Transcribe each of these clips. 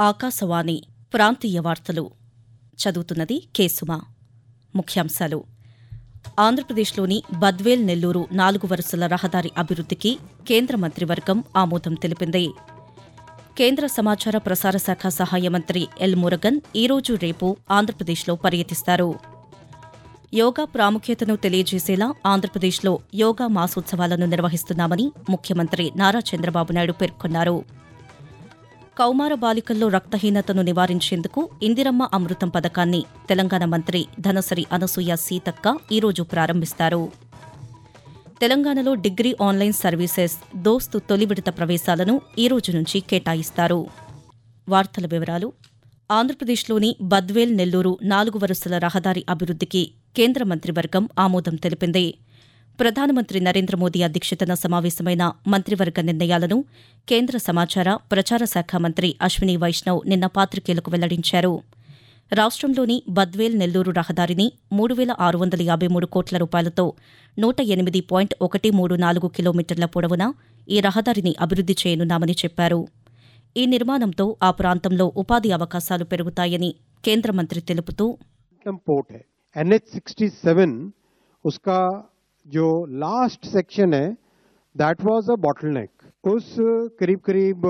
ఆకాశవాణి ప్రాంతీయ వార్తలు చదువుతున్నది కేసుమా ముఖ్యాంశాలు ఆంధ్రప్రదేశ్లోని బద్వేల్ నెల్లూరు నాలుగు వరుసల రహదారి అభివృద్ధికి కేంద్ర మంత్రివర్గం ఆమోదం తెలిపింది కేంద్ర సమాచార ప్రసార శాఖ సహాయ మంత్రి ఎల్ మురగన్ ఈరోజు రేపు ఆంధ్రప్రదేశ్లో పర్యటిస్తారు యోగా ప్రాముఖ్యతను తెలియజేసేలా ఆంధ్రప్రదేశ్లో యోగా మాసోత్సవాలను నిర్వహిస్తున్నామని ముఖ్యమంత్రి నారా చంద్రబాబు నాయుడు పేర్కొన్నారు కౌమార బాలికల్లో రక్తహీనతను నివారించేందుకు ఇందిరమ్మ అమృతం పథకాన్ని తెలంగాణ మంత్రి ధనసరి అనసూయ సీతక్క ఈరోజు ప్రారంభిస్తారు తెలంగాణలో డిగ్రీ ఆన్లైన్ సర్వీసెస్ దోస్తు తొలి విడత ప్రవేశాలను ఈ రోజు నుంచి కేటాయిస్తారు వార్తల వివరాలు ఆంధ్రప్రదేశ్లోని బద్వేల్ నెల్లూరు నాలుగు వరుసల రహదారి అభివృద్ధికి కేంద్ర మంత్రివర్గం ఆమోదం తెలిపింది ప్రధానమంత్రి నరేంద్ర మోదీ అధ్యక్షతన సమావేశమైన మంత్రివర్గ నిర్ణయాలను కేంద్ర సమాచార ప్రచార శాఖ మంత్రి అశ్విని వైష్ణవ్ నిన్న పాతికేయులకు వెల్లడించారు రాష్ట్రంలోని బద్వేల్ నెల్లూరు రహదారిని మూడు వేల ఆరు వందల యాభై మూడు కోట్ల రూపాయలతో నూట ఎనిమిది పాయింట్ ఒకటి మూడు నాలుగు కిలోమీటర్ల పొడవున ఈ రహదారిని అభివృద్ది చేయనున్నామని చెప్పారు ఈ నిర్మాణంతో ఆ ప్రాంతంలో ఉపాధి అవకాశాలు పెరుగుతాయని కేంద్ర మంత్రి తెలుపుతూ पोर्ट है एनएच 67 उसका जो लास्ट सेक्शन है दैट वाज अ बॉटलनेक उस करीब करीब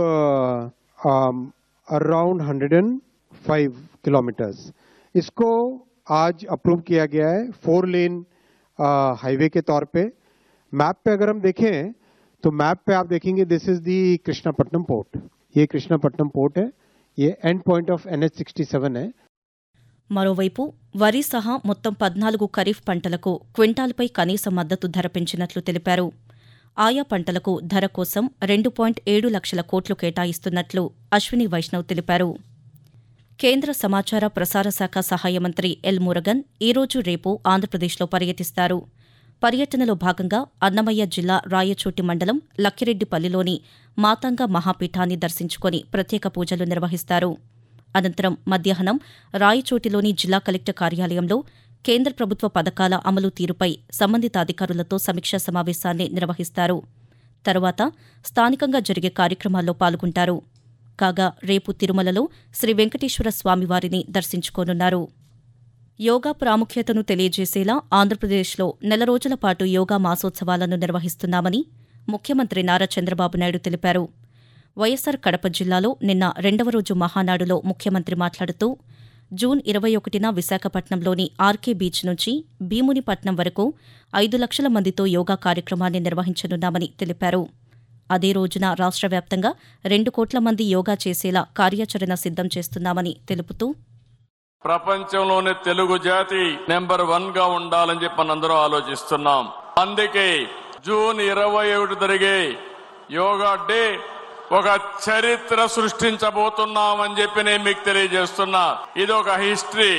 अराउंड 105 किलोमीटर्स इसको आज अप्रूव किया गया है फोर लेन हाईवे के तौर पे मैप पे अगर हम देखें तो मैप पे आप देखेंगे this is the Krishnapatnam port ये कृष्णापट्टनम पोर्ट है ये एंड पॉइंट ऑफ एनएच 67 है మరోవైపు వరి సహా మొత్తం పద్నాలుగు ఖరీఫ్ పంటలకు క్వింటాల్పై కనీస మద్దతు ధర పెంచినట్లు తెలిపారు ఆయా పంటలకు ధర కోసం రెండు పాయింట్ ఏడు లక్షల కోట్లు కేటాయిస్తున్నట్లు అశ్విని వైష్ణవ్ తెలిపారు కేంద్ర సమాచార ప్రసార శాఖ సహాయ మంత్రి ఎల్ మురగన్ ఈరోజు రేపు ఆంధ్రప్రదేశ్లో పర్యటిస్తారు పర్యటనలో భాగంగా అన్నమయ్య జిల్లా రాయచోటి మండలం లక్కిరెడ్డిపల్లిలోని మాతంగ మహాపీఠాన్ని దర్శించుకుని ప్రత్యేక పూజలు నిర్వహిస్తారు అనంతరం మధ్యాహ్నం రాయచోటిలోని జిల్లా కలెక్టర్ కార్యాలయంలో కేంద్ర ప్రభుత్వ పథకాల అమలు తీరుపై సంబంధిత అధికారులతో సమీక్షా సమావేశాన్ని నిర్వహిస్తారు తరువాత స్థానికంగా జరిగే కార్యక్రమాల్లో పాల్గొంటారు కాగా రేపు తిరుమలలో శ్రీ వెంకటేశ్వర స్వామివారిని దర్శించుకోనున్నారు యోగా ప్రాముఖ్యతను తెలియజేసేలా ఆంధ్రప్రదేశ్లో నెల రోజుల పాటు యోగా మాసోత్సవాలను నిర్వహిస్తున్నామని ముఖ్యమంత్రి నారా చంద్రబాబు నాయుడు తెలిపారు వైఎస్సార్ కడప జిల్లాలో నిన్న రెండవ రోజు మహానాడులో ముఖ్యమంత్రి మాట్లాడుతూ జూన్ ఇరవై ఒకటిన విశాఖపట్నంలోని ఆర్కే బీచ్ నుంచి భీమునిపట్నం వరకు ఐదు లక్షల మందితో యోగా కార్యక్రమాన్ని నిర్వహించనున్నామని తెలిపారు అదే రోజున రాష్ట్ర వ్యాప్తంగా రెండు కోట్ల మంది యోగా చేసేలా కార్యాచరణ సిద్దం చేస్తున్నామని తెలుపుతూ ప్రపంచంలోనే తెలుగు జాతి నెంబర్ వన్ గా ఉండాలని చెప్పి మనందరం ఆలోచిస్తున్నాం అందుకే జూన్ ఇరవై ఒకటి జరిగే యోగా డే ఒక చరిత్ర సృష్టించబోతున్నామని చెప్పి నేను మీకు తెలియజేస్తున్నా ఇది ఒక హిస్టరీ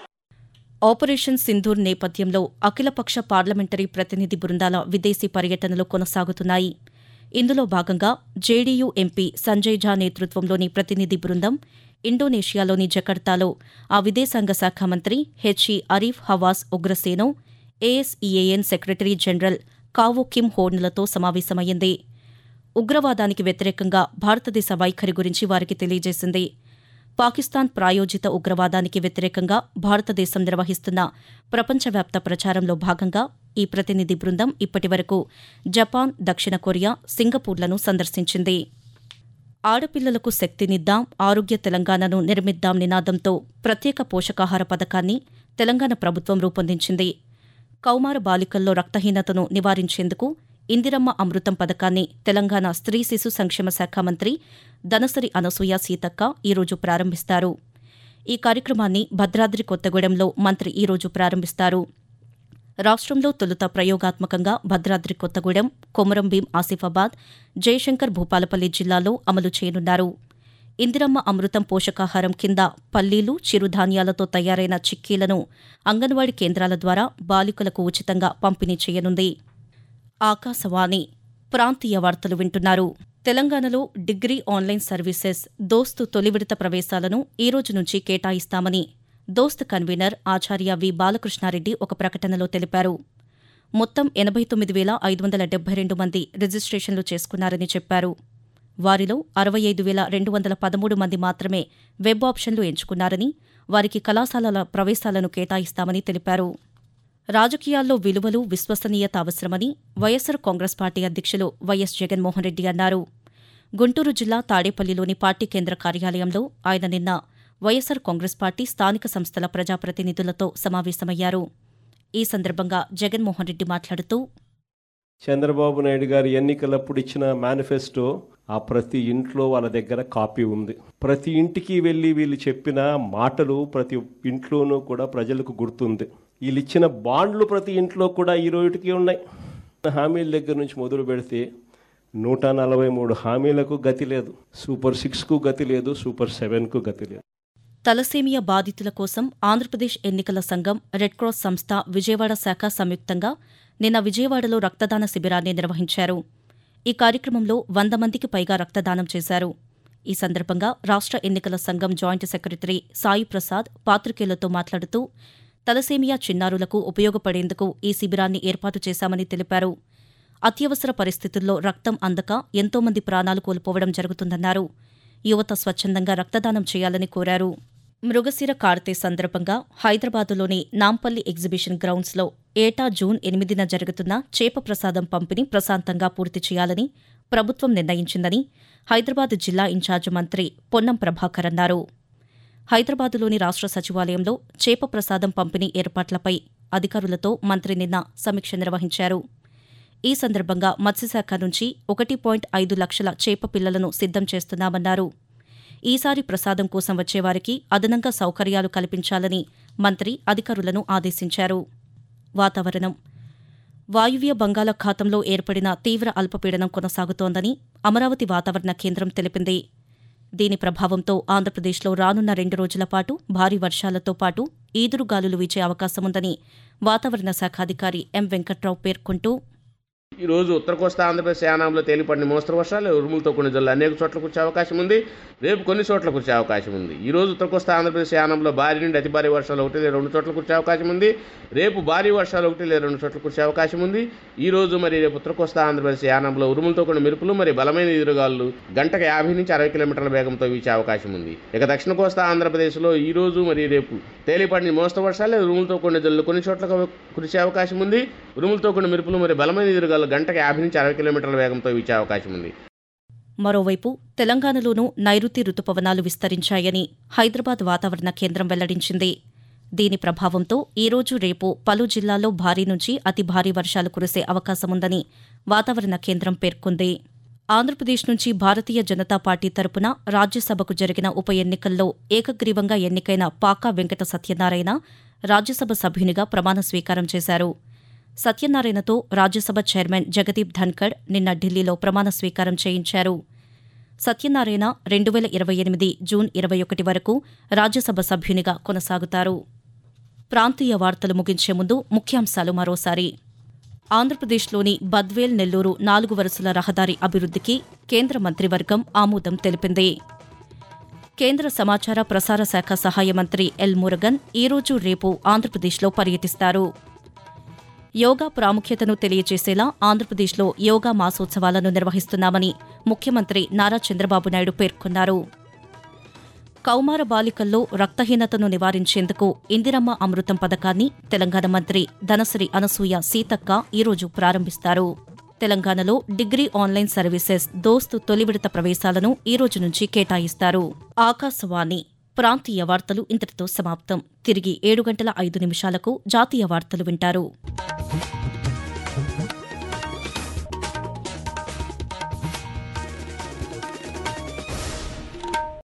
ఆపరేషన్ సింధూర్ నేపథ్యంలో అఖిలపక్ష పార్లమెంటరీ ప్రతినిధి బృందాల విదేశీ పర్యటనలు కొనసాగుతున్నాయి ఇందులో భాగంగా జేడీయూ ఎంపీ సంజయ్ ఝా నేతృత్వంలోని ప్రతినిధి బృందం ఇండోనేషియాలోని జకర్తాలో ఆ విదేశాంగ శాఖ మంత్రి HE Arif Havas Oegroseno ASEAN secretary general Kao Kim హోర్న్లతో సమావేశమైంది ఉగ్రవాదానికి వ్యతిరేకంగా భారతదేశ వైఖరి గురించి వారికి తెలియజేసింది పాకిస్తాన్ ప్రాయోజిత ఉగ్రవాదానికి వ్యతిరేకంగా భారతదేశం నిర్వహిస్తున్న ప్రపంచవ్యాప్త ప్రచారంలో భాగంగా ఈ ప్రతినిధి బృందం ఇప్పటివరకు జపాన్ దక్షిణ కొరియా సింగపూర్లను సందర్శించింది ఆడపిల్లలకు శక్తినిద్దాం ఆరోగ్య తెలంగాణను నిర్మిద్దాం నినాదంతో ప్రత్యేక పోషకాహార పథకాన్ని తెలంగాణ ప్రభుత్వం రూపొందించింది కౌమార బాలికల్లో రక్తహీనతను నివారించేందుకు ఇందిరమ్మ అమృతం పథకాన్ని తెలంగాణ స్త్రీ శిశు సంక్షేమ శాఖ మంత్రి దనసరి అనసూయ సీతక్క ఈరోజు ప్రారంభిస్తారు ఈ కార్యక్రమాన్ని భద్రాద్రి కొత్తగూడెంలో మంత్రి ఈరోజు ప్రారంభిస్తారు రాష్ట్రంలో తొలుత ప్రయోగాత్మకంగా భద్రాద్రి కొత్తగూడెం కొమరంభీం ఆసిఫాబాద్ జయశంకర్ భూపాలపల్లి జిల్లాలో అమలు చేయనున్నారు ఇందిరమ్మ అమృతం పోషకాహారం కింద పల్లీలు చిరుధాన్యాలతో తయారైన చిక్కీలను అంగన్వాడీ కేంద్రాల ద్వారా బాలికలకు ఉచితంగా పంపిణీ చేయనుంది ఆకాశవాణి ప్రాంతీయ వార్తలు వింటున్నారు తెలంగాణలో డిగ్రీ ఆన్లైన్ సర్వీసెస్ దోస్తు తొలి విడత ప్రవేశాలను ఈ రోజు నుంచి కేటాయిస్తామని దోస్త్ కన్వీనర్ ఆచార్య వి బాలకృష్ణారెడ్డి ఒక ప్రకటనలో తెలిపారు మొత్తం ఎనభై తొమ్మిది వేల ఐదు వందల డెబ్బై రెండు మంది రిజిస్ట్రేషన్లు చేసుకున్నారని చెప్పారు వారిలో అరవై ఐదు వేల రెండు వందల పదమూడు మంది మాత్రమే వెబ్ ఆప్షన్లు ఎంచుకున్నారని వారికి కళాశాలల ప్రవేశాలను కేటాయిస్తామని తెలిపారు రాజకీయాల్లో విలువలు విశ్వసనీయత అవసరమని వైఎస్సార్ కాంగ్రెస్ పార్టీ అధ్యక్షులు వైఎస్ జగన్మోహన్ రెడ్డి అన్నారు గుంటూరు జిల్లా తాడేపల్లిలోని పార్టీ కేంద్ర కార్యాలయంలో ఆయన నిన్న వైఎస్సార్ కాంగ్రెస్ పార్టీ స్థానిక సంస్థల ప్రజాప్రతినిధులతో సమావేశమయ్యారు ఈ సందర్భంగా జగన్మోహన్ రెడ్డి మాట్లాడుతూ చంద్రబాబు నాయుడు గారు ఎన్నికలప్పుడు ఇచ్చిన మేనిఫెస్టో ఆ ప్రతి ఇంట్లో వాళ్ళ దగ్గర కాపీ ఉంది ప్రతి ఇంటికి వెళ్ళి వీళ్ళు చెప్పిన మాటలు ప్రతి ఇంట్లోనూ కూడా ప్రజలకు గుర్తుంది వీళ్ళు ఇచ్చిన బాండ్లు ప్రతి ఇంట్లో కూడా ఈ రోజుకి ఉన్నాయి హామీల దగ్గర నుంచి మొదలు పెడితే నూట నలభై మూడు హామీలకు గతి లేదు సూపర్ సిక్స్కు గతి లేదు సూపర్ సెవెన్కు గతి లేదు తలసేమియా బాధితుల కోసం ఆంధ్రప్రదేశ్ ఎన్నికల సంఘం రెడ్ క్రాస్ సంస్థ విజయవాడ శాఖ సంయుక్తంగా నిన్న విజయవాడలో రక్తదాన శిబిరాన్ని నిర్వహించారు ఈ కార్యక్రమంలో వంద మందికి పైగా రక్తదానం చేశారు ఈ సందర్భంగా రాష్ట్ర ఎన్నికల సంఘం జాయింట్ సెక్రటరీ సాయి ప్రసాద్ పాత్రికేయులతో మాట్లాడుతూ తలసేమియా చిన్నారులకు ఉపయోగపడేందుకు ఈ శిబిరాన్ని ఏర్పాటు చేశామని తెలిపారు అత్యవసర పరిస్థితుల్లో రక్తం అందక ఎంతోమంది ప్రాణాలు కోల్పోవడం జరుగుతుందన్నారు యువత స్వచ్ఛందంగా రక్తదానం చేయాలని కోరారు మృగశిర కార్తె సందర్భంగా హైదరాబాదులోని నాంపల్లి ఎగ్జిబిషన్ గ్రౌండ్స్లో ఏటా జూన్ ఎనిమిదిన జరుగుతున్న చేప ప్రసాదం పంపిణీ ప్రశాంతంగా పూర్తి చేయాలని ప్రభుత్వం నిర్ణయించిందని హైదరాబాద్ జిల్లా ఇన్ఛార్జ్ మంత్రి పొన్నం ప్రభాకర్ అన్నారు హైదరాబాదులోని రాష్ట్ర సచివాలయంలో చేప ప్రసాదం పంపిణీ ఏర్పాట్లపై అధికారులతో మంత్రి నిన్న సమీక్ష నిర్వహించారు ఈ సందర్భంగా మత్స్యశాఖ నుంచి ఒకటి పాయింట్ ఐదు లక్షల చేప పిల్లలను సిద్ధం చేస్తున్నామన్నారు ఈసారి ప్రసాదం కోసం వచ్చేవారికి అదనంగా సౌకర్యాలు కల్పించాలని మంత్రి అధికారులను ఆదేశించారు వాతావరణం వాయువ్య బంగాళాఖాతంలో ఏర్పడిన తీవ్ర అల్పపీడనం కొనసాగుతోందని అమరావతి వాతావరణ కేంద్రం తెలిపింది దీని ప్రభావంతో ఆంధ్రప్రదేశ్లో రానున్న రెండు రోజుల పాటు భారీ వర్షాలతో పాటు ఈదురుగాలులు వీచే అవకాశముందని వాతావరణ శాఖ అధికారి ఎం వెంకట్రావు పేర్కొంటూ ఈ రోజు ఉత్తర కోస్తా ఆంధ్రప్రదేశ్ యానాంలో తేలిపడిన మోస్తరు వర్షాలు ఉరుములతో కొన్ని జిల్లా అనేక చోట్ల కురిసే అవకాశం ఉంది రేపు కొన్ని చోట్ల కురిసే అవకాశం ఉంది ఈ రోజు ఉత్తర కోస్తా ఆంధ్రప్రదేశ్ యానంలో భారీ నుండి అతి భారీ వర్షాలు ఒకటి లేదా రెండు చోట్ల కురిసే అవకాశం ఉంది రేపు భారీ వర్షాలు ఒకటి లేదా రెండు చోట్ల కురిసే అవకాశం ఉంది ఈ రోజు మరి రేపు ఉత్తర కోస్తా ఆంధ్రప్రదేశ్ యానంలో ఉరుములతో కొన్ని మెరుపులు మరి బలమైన ఎదురుగాలు గంటకు యాభై నుంచి అరవై కిలోమీటర్ల వేగంతో వీచే అవకాశం ఉంది ఇక దక్షిణ కోస్తా ఆంధ్రప్రదేశ్లో ఈ రోజు మరి రేపు తేలిపడిన మోస్తరు వర్షాలు లేదా ఉరుములతో కొన్ని జల్లు కొన్ని చోట్ల కురిసే అవకాశం ఉంది ఉరుములతో కొన్ని మెరుపులు మరి బలమైన ఎదురుగాలు గంటకు యాభై నుంచి అరవై కిలోమీటర్ల వేగంతో వీచే అవకాశం ఉంది మరోవైపు తెలంగాణలోనూ నైరుతి రుతుపవనాలు విస్తరించాయని హైదరాబాద్ వాతావరణ కేంద్రం వెల్లడించింది దీని ప్రభావంతో ఈరోజు రేపు పలు జిల్లాల్లో భారీ నుంచి అతి భారీ వర్షాలు కురిసే అవకాశముందని వాతావరణ కేంద్రం పేర్కొంది ఆంధ్రప్రదేశ్ నుంచి భారతీయ జనతా పార్టీ తరపున రాజ్యసభకు జరిగిన ఉప ఎన్నికల్లో ఏకగ్రీవంగా ఎన్నికైన పాకా వెంకట సత్యనారాయణ రాజ్యసభ సభ్యునిగా ప్రమాణ స్వీకారం చేశారు సత్యనారాయణతో రాజ్యసభ చైర్మన్ జగదీప్ ధన్కడ్ నిన్న ఢిల్లీలో ప్రమాణ స్వీకారం చేయించారు సత్యనారాయణ రెండు వేల ఇరవై ఎనిమిది జూన్ ఇరవై ఒకటి వరకు రాజ్యసభ సభ్యునిగా కొనసాగుతారు ప్రాంతీయ వార్తలు ముగించే ముందు ముఖ్యాంశాలు మరోసారి ఆంధ్రప్రదేశ్లోని బద్వేల్ నెల్లూరు నాలుగు వరుసల రహదారి అభివృద్ధికి కేంద్ర మంత్రివర్గం ఆమోదం తెలిపింది కేంద్ర సమాచార ప్రసార శాఖ సహాయ మంత్రి ఎల్ మురగన్ ఈరోజు రేపు ఆంధ్రప్రదేశ్లో పర్యటిస్తారు యోగా ప్రాముఖ్యతను తెలియజేసేలా ఆంధ్రప్రదేశ్లో యోగా మాసోత్సవాలను నిర్వహిస్తున్నామని ముఖ్యమంత్రి నారా చంద్రబాబు నాయుడు పేర్కొన్నారు కౌమార బాలికల్లో రక్తహీనతను నివారించేందుకు ఇందిరమ్మ అమృతం పథకాన్ని తెలంగాణ మంత్రి ధనశ్రీ అనసూయ సీతక్క ఈరోజు ప్రారంభిస్తారు తెలంగాణలో డిగ్రీ ఆన్లైన్ సర్వీసెస్ దోస్తు తొలి విడత ప్రవేశాలను ఈ రోజు నుంచి కేటాయిస్తారు ఆకాశవాణి ప్రాంతీయ వార్తలు ఇంతటితో సమాప్తం తిరిగి ఏడు గంటల ఐదు నిమిషాలకు జాతీయ వార్తలు వింటారు